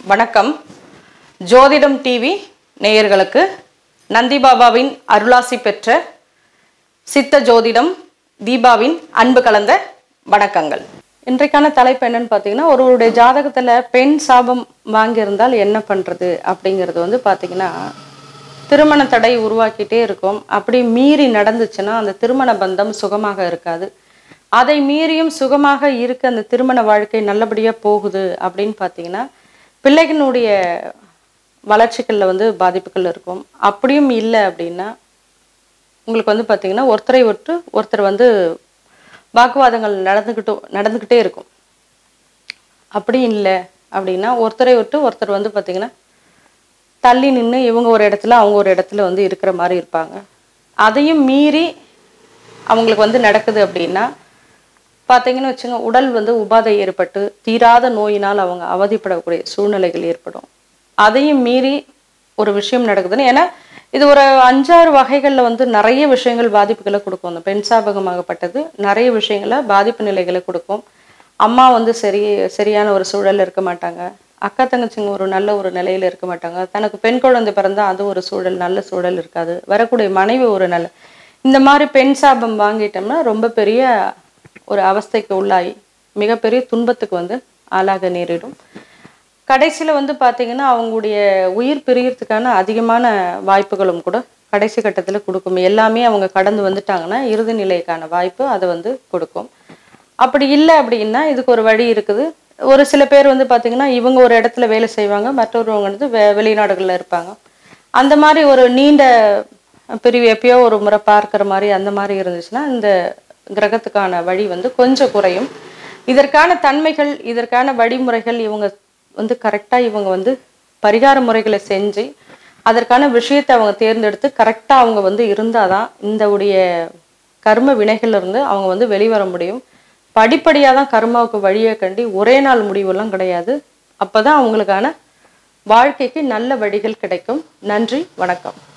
வணக்கம் ஜோதிடம் டிவி நேயர்களுக்கு நந்தி பாபாவின் அருளாசி பெற்ற சித்த ஜோதிடம் தீபாவின் அன்பு கலந்த வணக்கங்கள் இன்றைக்கான தலைப்பு என்னன்னு பார்த்தீங்கன்னா ஒருவருடைய ஜாதகத்தில் பெண் சாபம் வாங்கியிருந்தால் என்ன பண்ணுறது அப்படிங்கிறது வந்து பார்த்தீங்கன்னா திருமண தடை உருவாக்கிட்டே இருக்கும் அப்படி மீறி நடந்துச்சுன்னா அந்த திருமண பந்தம் சுகமாக இருக்காது அதை மீறியும் சுகமாக இருக்க அந்த திருமண வாழ்க்கை நல்லபடியாக போகுது அப்படின்னு பார்த்தீங்கன்னா பிள்ளைகளுடைய வளர்ச்சிகளில் வந்து பாதிப்புகள் இருக்கும் அப்படியும் இல்லை அப்படின்னா உங்களுக்கு வந்து பார்த்தீங்கன்னா ஒருத்தரை விட்டு ஒருத்தர் வந்து வாக்குவாதங்கள் நடந்துக்கிட்டு நடந்துக்கிட்டே இருக்கும் அப்படி இல்லை அப்படின்னா ஒருத்தரை விட்டு ஒருத்தர் வந்து பார்த்தீங்கன்னா தள்ளி நின்று இவங்க ஒரு இடத்துல அவங்க ஒரு இடத்துல வந்து இருக்கிற மாதிரி இருப்பாங்க அதையும் மீறி அவங்களுக்கு வந்து நடக்குது அப்படின்னா பார்த்தீங்கன்னு வச்சுங்க உடல் வந்து உபாதை ஏற்பட்டு தீராத நோயினால் அவங்க அவதிப்படக்கூடிய சூழ்நிலைகள் ஏற்படும் அதையும் மீறி ஒரு விஷயம் நடக்குதுன்னு ஏன்னா இது ஒரு அஞ்சாறு வகைகளில் வந்து நிறைய விஷயங்கள் பாதிப்புகளை கொடுக்கும் அந்த பெண் சாபகமாகப்பட்டது நிறைய விஷயங்களை பாதிப்பு நிலைகளை கொடுக்கும் அம்மா வந்து சரி சரியான ஒரு சூழல்ல இருக்க மாட்டாங்க அக்கா தங்கச்சிங்க ஒரு நல்ல ஒரு நிலையில இருக்க மாட்டாங்க தனக்கு பெண் குழந்தை பிறந்தா அது ஒரு சூழல் நல்ல சூழல் இருக்காது வரக்கூடிய மனைவி ஒரு நல்ல இந்த மாதிரி பெண் சாபம் வாங்கிட்டோம்னா ரொம்ப பெரிய ஒரு அவஸ்தைக்கு உள்ளாகி மிகப்பெரிய துன்பத்துக்கு வந்து ஆளாக நேரிடும் கடைசியில் வந்து பார்த்தீங்கன்னா அவங்களுடைய உயிர் பிரியறதுக்கான அதிகமான வாய்ப்புகளும் கூட கடைசி கட்டத்தில் கொடுக்கும் எல்லாமே அவங்க கடந்து வந்துட்டாங்கன்னா இறுதி நிலைக்கான வாய்ப்பு அதை வந்து கொடுக்கும் அப்படி இல்லை அப்படின்னா இதுக்கு ஒரு வழி இருக்குது ஒரு சில பேர் வந்து பார்த்தீங்கன்னா இவங்க ஒரு இடத்துல வேலை செய்வாங்க மற்றொருவங்க வந்து வெ வெளிநாடுகளில் இருப்பாங்க அந்த மாதிரி ஒரு நீண்ட பிரிவு எப்பயோ ஒரு முறை பார்க்குற மாதிரி அந்த மாதிரி இருந்துச்சுன்னா இந்த கிரகத்துக்கான வழி வந்து கொஞ்சம் குறையும் இதற்கான தன்மைகள் இதற்கான வழிமுறைகள் இவங்க வந்து கரெக்டாக இவங்க வந்து பரிகார முறைகளை செஞ்சு அதற்கான விஷயத்தை அவங்க தேர்ந்தெடுத்து கரெக்டாக அவங்க வந்து இருந்தால் தான் இந்த உடைய கர்ம வினைகள்ல இருந்து அவங்க வந்து வெளிவர முடியும் படிப்படியாக தான் கர்மாவுக்கு வழியை கண்டி ஒரே நாள் முடிவெல்லாம் கிடையாது அப்போ தான் அவங்களுக்கான வாழ்க்கைக்கு நல்ல வழிகள் கிடைக்கும் நன்றி வணக்கம்